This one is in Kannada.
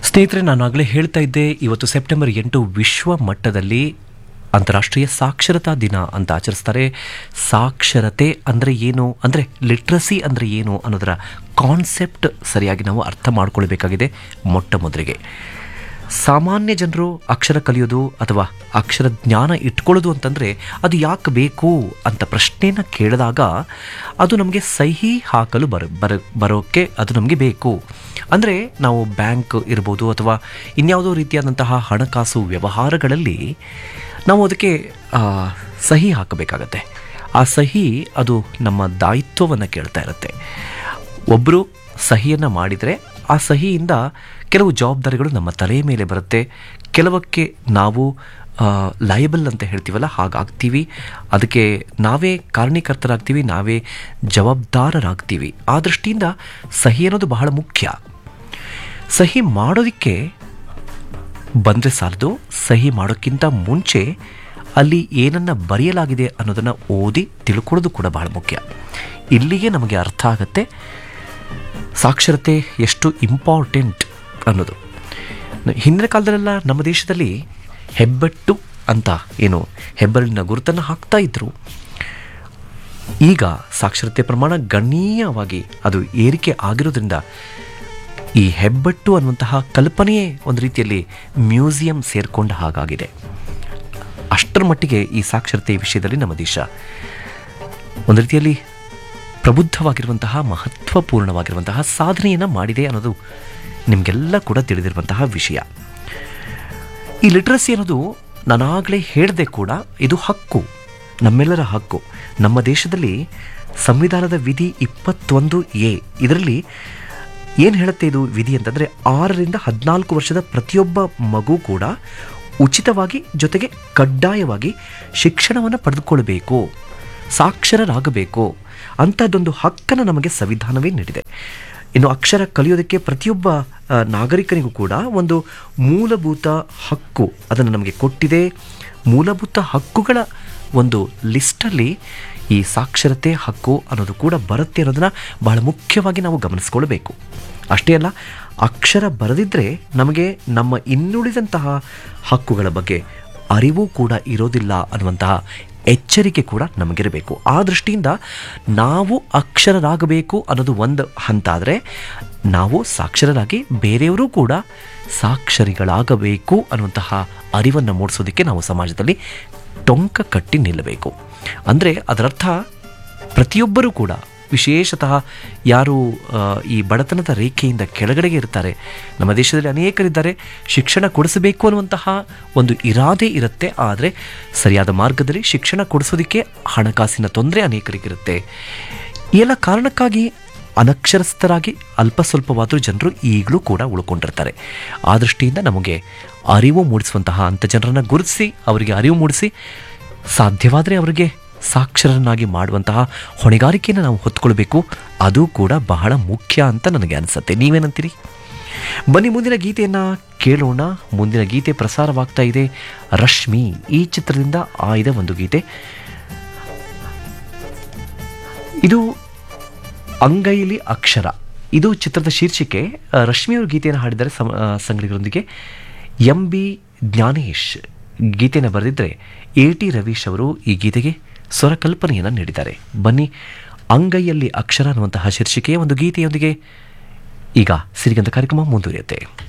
ಸ್ನೇಹಿತರೆ ನಾನು ಆಗಲೇ ಹೇಳ್ತಾ ಇದ್ದೆ ಇವತ್ತು ಸೆಪ್ಟೆಂಬರ್ ಎಂಟು ವಿಶ್ವ ಮಟ್ಟದಲ್ಲಿ ಅಂತಾರಾಷ್ಟ್ರೀಯ ಸಾಕ್ಷರತಾ ದಿನ ಅಂತ ಆಚರಿಸ್ತಾರೆ ಸಾಕ್ಷರತೆ ಅಂದರೆ ಏನು ಅಂದರೆ ಲಿಟ್ರಸಿ ಅಂದರೆ ಏನು ಅನ್ನೋದರ ಕಾನ್ಸೆಪ್ಟ್ ಸರಿಯಾಗಿ ನಾವು ಅರ್ಥ ಮಾಡ್ಕೊಳ್ಬೇಕಾಗಿದೆ ಮೊಟ್ಟ ಮೊದಲಿಗೆ ಸಾಮಾನ್ಯ ಜನರು ಅಕ್ಷರ ಕಲಿಯೋದು ಅಥವಾ ಅಕ್ಷರ ಜ್ಞಾನ ಇಟ್ಕೊಳ್ಳೋದು ಅಂತಂದರೆ ಅದು ಯಾಕೆ ಬೇಕು ಅಂತ ಪ್ರಶ್ನೆಯನ್ನು ಕೇಳಿದಾಗ ಅದು ನಮಗೆ ಸಹಿ ಹಾಕಲು ಬರ ಬರ ಬರೋಕ್ಕೆ ಅದು ನಮಗೆ ಬೇಕು ಅಂದರೆ ನಾವು ಬ್ಯಾಂಕ್ ಇರ್ಬೋದು ಅಥವಾ ಇನ್ಯಾವುದೋ ರೀತಿಯಾದಂತಹ ಹಣಕಾಸು ವ್ಯವಹಾರಗಳಲ್ಲಿ ನಾವು ಅದಕ್ಕೆ ಆ, ಸಹಿ ಹಾಕಬೇಕಾಗತ್ತೆ ಆ ಸಹಿ ಅದು ನಮ್ಮ ದಾಯಿತ್ವವನ್ನು ಕೇಳ್ತಾ ಇರುತ್ತೆ ಒಬ್ಬರು ಸಹಿಯನ್ನು ಮಾಡಿದರೆ ಆ ಸಹಿಯಿಂದ ಕೆಲವು ಜವಾಬ್ದಾರಿಗಳು ನಮ್ಮ ತಲೆಯ ಮೇಲೆ ಬರುತ್ತೆ ಕೆಲವಕ್ಕೆ ನಾವು ಲಯಬಲ್ ಅಂತ ಹೇಳ್ತೀವಲ್ಲ ಹಾಗಾಗ್ತೀವಿ ಅದಕ್ಕೆ ನಾವೇ ಕಾರಣೀಕರ್ತರಾಗ್ತೀವಿ ನಾವೇ ಜವಾಬ್ದಾರರಾಗ್ತೀವಿ ಆ ದೃಷ್ಟಿಯಿಂದ ಸಹಿ ಅನ್ನೋದು ಬಹಳ ಮುಖ್ಯ ಸಹಿ ಮಾಡೋದಕ್ಕೆ ಬಂದರೆ ಸಾಲದು ಸಹಿ ಮಾಡೋಕ್ಕಿಂತ ಮುಂಚೆ ಅಲ್ಲಿ ಏನನ್ನು ಬರೆಯಲಾಗಿದೆ ಅನ್ನೋದನ್ನು ಓದಿ ತಿಳ್ಕೊಳ್ಳೋದು ಕೂಡ ಬಹಳ ಮುಖ್ಯ ಇಲ್ಲಿಗೆ ನಮಗೆ ಅರ್ಥ ಆಗುತ್ತೆ ಸಾಕ್ಷರತೆ ಎಷ್ಟು ಇಂಪಾರ್ಟೆಂಟ್ ಅನ್ನೋದು ಹಿಂದಿನ ಕಾಲದಲ್ಲೆಲ್ಲ ನಮ್ಮ ದೇಶದಲ್ಲಿ ಹೆಬ್ಬೆಟ್ಟು ಅಂತ ಏನು ಹೆಬ್ಬೆರಳಿನ ಗುರುತನ್ನು ಹಾಕ್ತಾ ಇದ್ರು ಈಗ ಸಾಕ್ಷರತೆ ಪ್ರಮಾಣ ಗಣನೀಯವಾಗಿ ಅದು ಏರಿಕೆ ಆಗಿರೋದ್ರಿಂದ ಈ ಹೆಬ್ಬೆಟ್ಟು ಅನ್ನುವಂತಹ ಕಲ್ಪನೆಯೇ ಒಂದು ರೀತಿಯಲ್ಲಿ ಮ್ಯೂಸಿಯಂ ಸೇರಿಕೊಂಡ ಹಾಗಾಗಿದೆ ಅಷ್ಟರ ಮಟ್ಟಿಗೆ ಈ ಸಾಕ್ಷರತೆ ವಿಷಯದಲ್ಲಿ ನಮ್ಮ ದೇಶ ಒಂದು ರೀತಿಯಲ್ಲಿ ಪ್ರಬುದ್ಧವಾಗಿರುವಂತಹ ಮಹತ್ವಪೂರ್ಣವಾಗಿರುವಂತಹ ಸಾಧನೆಯನ್ನು ಮಾಡಿದೆ ಅನ್ನೋದು ನಿಮಗೆಲ್ಲ ಕೂಡ ತಿಳಿದಿರುವಂತಹ ವಿಷಯ ಈ ಲಿಟ್ರಸಿ ಅನ್ನೋದು ನಾನಾಗಲೇ ಹೇಳಿದೆ ಕೂಡ ಇದು ಹಕ್ಕು ನಮ್ಮೆಲ್ಲರ ಹಕ್ಕು ನಮ್ಮ ದೇಶದಲ್ಲಿ ಸಂವಿಧಾನದ ವಿಧಿ ಇಪ್ಪತ್ತೊಂದು ಎ ಇದರಲ್ಲಿ ಏನು ಹೇಳುತ್ತೆ ಇದು ವಿಧಿ ಅಂತಂದರೆ ಆರರಿಂದ ಹದಿನಾಲ್ಕು ವರ್ಷದ ಪ್ರತಿಯೊಬ್ಬ ಮಗು ಕೂಡ ಉಚಿತವಾಗಿ ಜೊತೆಗೆ ಕಡ್ಡಾಯವಾಗಿ ಶಿಕ್ಷಣವನ್ನು ಪಡೆದುಕೊಳ್ಬೇಕು ಸಾಕ್ಷರರಾಗಬೇಕು ಅಂಥದ್ದೊಂದು ಹಕ್ಕನ್ನು ನಮಗೆ ಸಂವಿಧಾನವೇ ನೀಡಿದೆ ಇನ್ನು ಅಕ್ಷರ ಕಲಿಯೋದಕ್ಕೆ ಪ್ರತಿಯೊಬ್ಬ ಆ, ನಾಗರಿಕನಿಗೂ ಕೂಡ ಒಂದು ಮೂಲಭೂತ ಹಕ್ಕು ಅದನ್ನು ನಮಗೆ ಕೊಟ್ಟಿದೆ ಮೂಲಭೂತ ಹಕ್ಕುಗಳ ಒಂದು ಲಿಸ್ಟಲ್ಲಿ ಈ ಸಾಕ್ಷರತೆ ಹಕ್ಕು ಅನ್ನೋದು ಕೂಡ ಬರುತ್ತೆ ಅನ್ನೋದನ್ನು ಬಹಳ ಮುಖ್ಯವಾಗಿ ನಾವು ಗಮನಿಸ್ಕೊಳ್ಬೇಕು ಅಷ್ಟೇ ಅಲ್ಲ ಅಕ್ಷರ ಬರದಿದ್ದರೆ ನಮಗೆ ನಮ್ಮ ಇನ್ನುಳಿದಂತಹ ಹಕ್ಕುಗಳ ಬಗ್ಗೆ ಅರಿವು ಕೂಡ ಇರೋದಿಲ್ಲ ಅನ್ನುವಂತಹ ಎಚ್ಚರಿಕೆ ಕೂಡ ನಮಗಿರಬೇಕು ಆ ದೃಷ್ಟಿಯಿಂದ ನಾವು ಅಕ್ಷರರಾಗಬೇಕು ಅನ್ನೋದು ಒಂದು ಹಂತ ಆದರೆ ನಾವು ಸಾಕ್ಷರರಾಗಿ ಬೇರೆಯವರು ಕೂಡ ಸಾಕ್ಷರಿಗಳಾಗಬೇಕು ಅನ್ನುವಂತಹ ಅರಿವನ್ನು ಮೂಡಿಸೋದಕ್ಕೆ ನಾವು ಸಮಾಜದಲ್ಲಿ ಟೊಂಕ ಕಟ್ಟಿ ನಿಲ್ಲಬೇಕು ಅಂದರೆ ಅದರರ್ಥ ಪ್ರತಿಯೊಬ್ಬರೂ ಕೂಡ ವಿಶೇಷತಃ ಯಾರು ಆ, ಈ ಬಡತನದ ರೇಖೆಯಿಂದ ಕೆಳಗಡೆಗೆ ಇರ್ತಾರೆ ನಮ್ಮ ದೇಶದಲ್ಲಿ ಅನೇಕರಿದ್ದಾರೆ ಶಿಕ್ಷಣ ಕೊಡಿಸಬೇಕು ಅನ್ನುವಂತಹ ಒಂದು ಇರಾದೆ ಇರುತ್ತೆ ಆದರೆ ಸರಿಯಾದ ಮಾರ್ಗದಲ್ಲಿ ಶಿಕ್ಷಣ ಕೊಡಿಸೋದಕ್ಕೆ ಹಣಕಾಸಿನ ತೊಂದರೆ ಅನೇಕರಿಗಿರುತ್ತೆ ಈ ಎಲ್ಲ ಕಾರಣಕ್ಕಾಗಿ ಅನಕ್ಷರಸ್ಥರಾಗಿ ಅಲ್ಪ ಸ್ವಲ್ಪವಾದರೂ ಜನರು ಈಗಲೂ ಕೂಡ ಉಳ್ಕೊಂಡಿರ್ತಾರೆ ಆ ದೃಷ್ಟಿಯಿಂದ ನಮಗೆ ಅರಿವು ಮೂಡಿಸುವಂತಹ ಅಂಥ ಜನರನ್ನು ಗುರುತಿಸಿ ಅವರಿಗೆ ಅರಿವು ಮೂಡಿಸಿ ಸಾಧ್ಯವಾದರೆ ಅವರಿಗೆ ಸಾಕ್ಷರನಾಗಿ ಮಾಡುವಂತಹ ಹೊಣೆಗಾರಿಕೆಯನ್ನು ನಾವು ಹೊತ್ಕೊಳ್ಬೇಕು ಅದು ಕೂಡ ಬಹಳ ಮುಖ್ಯ ಅಂತ ನನಗೆ ಅನಿಸುತ್ತೆ ನೀವೇನಂತೀರಿ ಬನ್ನಿ ಮುಂದಿನ ಗೀತೆಯನ್ನು ಕೇಳೋಣ ಮುಂದಿನ ಗೀತೆ ಪ್ರಸಾರವಾಗ್ತಾ ಇದೆ ರಶ್ಮಿ ಈ ಚಿತ್ರದಿಂದ ಆಯ್ದ ಒಂದು ಗೀತೆ ಇದು ಅಂಗೈಲಿ ಅಕ್ಷರ ಇದು ಚಿತ್ರದ ಶೀರ್ಷಿಕೆ ಆ, ರಶ್ಮಿಯವರು ಗೀತೆಯನ್ನು ಹಾಡಿದ್ದಾರೆ ಸಮ ಆ, ಸಂಗಡಿಗರೊಂದಿಗೆ ಎಂ ಬಿ ಜ್ಞಾನೇಶ್ ಗೀತೆಯನ್ನು ಬರೆದಿದ್ದರೆ ಎ ಟಿ ರವೀಶ್ ಅವರು ಈ ಗೀತೆಗೆ ಸ್ವರಕಲ್ಪನೆಯನ್ನು ನೀಡಿದ್ದಾರೆ ಬನ್ನಿ ಅಂಗೈಯಲ್ಲಿ ಅಕ್ಷರ ಅನ್ನುವಂತಹ ಶೀರ್ಷಿಕೆಯ ಒಂದು ಗೀತೆಯೊಂದಿಗೆ ಈಗ ಸಿರಿಗಂಧ ಕಾರ್ಯಕ್ರಮ ಮುಂದುವರಿಯುತ್ತೆ